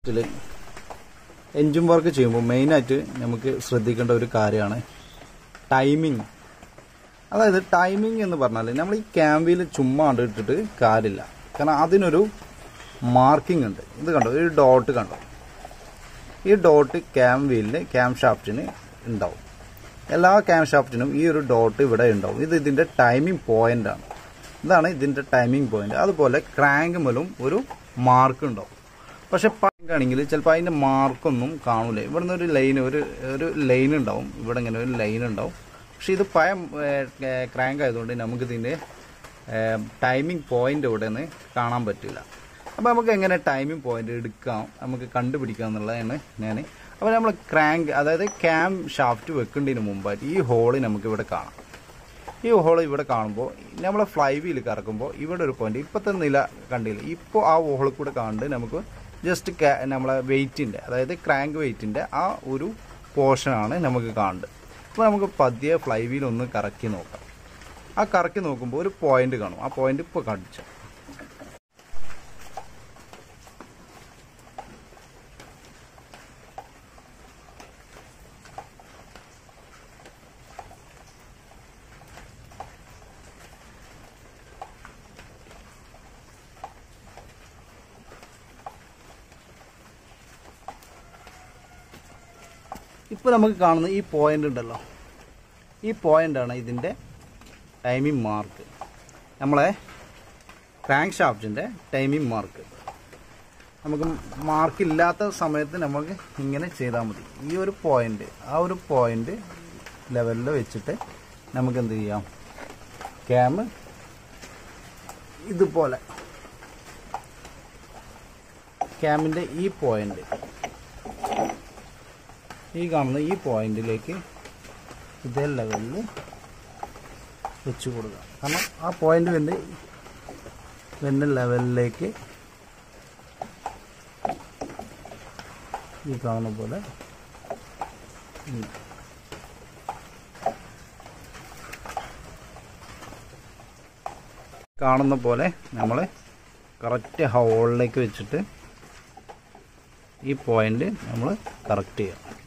ഇതിൽ engine work ചെയ്യുമ്പോൾ മെയിനായിട്ട് നമുക്ക് ശ്രദ്ധിക്കേണ്ട ഒരു കാര്യമാണ് ടൈമിങ് അതായത് ടൈമിംഗ് എന്ന് പറഞ്ഞാൽ നമ്മൾ ഈ ക്യാമ്പിൽ ചുമ്മാ കണ്ട് ഇട്ടിട്ട് കാര്യമില്ല കാരണം അതിനൊരു മാർക്കിംഗ് ഉണ്ട് ഇത് കണ്ടോ ഒരു ഡോട്ട് കണ്ടോ ഈ ഡോട്ട് ക്യാം വീലിന് ക്യാം ഷാഫ്റ്റിന് ഉണ്ടാവും എല്ലാ ക്യാം ഷാഫ്റ്റിനും ഈ ഒരു ഡോട്ട് ഇവിടെ ഉണ്ടാവും ഇത് ഇതിൻ്റെ ടൈമിംഗ് പോയിന്റ് ആണ് ഇതാണ് ഇതിൻ്റെ ടൈമിംഗ് പോയിന്റ് അതുപോലെ ക്രാങ്ക് മേലും ഒരു മാർക്ക് ഉണ്ടാവും പക്ഷെ പാങ്ക് ആണെങ്കിൽ ചിലപ്പോൾ അതിൻ്റെ മാർക്കൊന്നും കാണൂല ഇവിടുന്ന് ഒരു ലൈൻ ഒരു ഒരു ലൈൻ ഉണ്ടാവും ഇവിടെ ഇങ്ങനെ ഒരു ലൈൻ ഉണ്ടാവും പക്ഷെ ഇത് പഴം ക്രാങ്ക് ആയതുകൊണ്ട് നമുക്ക് ഇതിൻ്റെ ടൈമിംഗ് പോയിന്റ് ഇവിടെ നിന്ന് കാണാൻ പറ്റില്ല അപ്പോൾ നമുക്ക് എങ്ങനെ ടൈമിംഗ് പോയിന്റ് എടുക്കാം നമുക്ക് കണ്ടുപിടിക്കാം എന്നുള്ളതാണ് ഞാൻ അപ്പോൾ നമ്മൾ ക്രാങ്ക് അതായത് ക്യാം ഷാഫ്റ്റ് വെക്കേണ്ടതിന് മുമ്പായിട്ട് ഈ ഹോള് നമുക്ക് ഇവിടെ കാണാം ഈ ഹോൾ ഇവിടെ കാണുമ്പോൾ നമ്മൾ ഫ്ലൈ വീൽ കറക്കുമ്പോൾ ഇവിടെ ഒരു പോയിന്റ് ഇപ്പോഴത്തെ നില കണ്ടില്ല ഇപ്പോൾ ആ ഹോളിൽ കൂടെ കാണുന്നത് നമുക്ക് ജസ്റ്റ് നമ്മളെ വെയിറ്റിൻ്റെ അതായത് ക്രാങ്ക് വെയിറ്റിൻ്റെ ആ ഒരു പോർഷനാണ് നമുക്ക് കാണുന്നത് അപ്പോൾ നമുക്ക് പതിയെ ഫ്ലൈ വീൽ ഒന്ന് കറക്കി നോക്കാം ആ കറക്കി നോക്കുമ്പോൾ ഒരു പോയിന്റ് കാണും ആ പോയിന്റ് ഇപ്പോൾ കാണിച്ചു ഇപ്പോൾ നമുക്ക് കാണുന്ന ഈ പോയിന്റ് ഉണ്ടല്ലോ ഈ പോയിന്റാണ് ഇതിൻ്റെ ടൈമിംഗ് മാർക്ക് നമ്മളെ ക്രാങ്ക് ഷാഫ്റ്റിൻ്റെ ടൈമിംഗ് മാർക്ക് നമുക്ക് മാർക്ക് ഇല്ലാത്ത സമയത്ത് നമുക്ക് ഇങ്ങനെ ചെയ്താൽ മതി ഈ ഒരു പോയിന്റ് ആ ഒരു പോയിന്റ് ലെവലിൽ വെച്ചിട്ട് നമുക്ക് എന്ത് ചെയ്യാം ക്യാം ഇതുപോലെ ക്യാമിൻ്റെ ഈ പോയിന്റ് ഈ കാണുന്ന ഈ പോയിന്റിലേക്ക് ഇതേ ലെവലിൽ വെച്ച് കൊടുക്കുക കാരണം ആ പോയിന്റ് വരുന്ന വരുന്ന ലെവലിലേക്ക് ഈ കാണുന്ന പോലെ ഉം. കാണുന്ന പോലെ നമ്മൾ കറക്റ്റ് ഹോളിലേക്ക് വെച്ചിട്ട് ഈ പോയിന്റ് നമ്മൾ കറക്റ്റ് ചെയ്യാം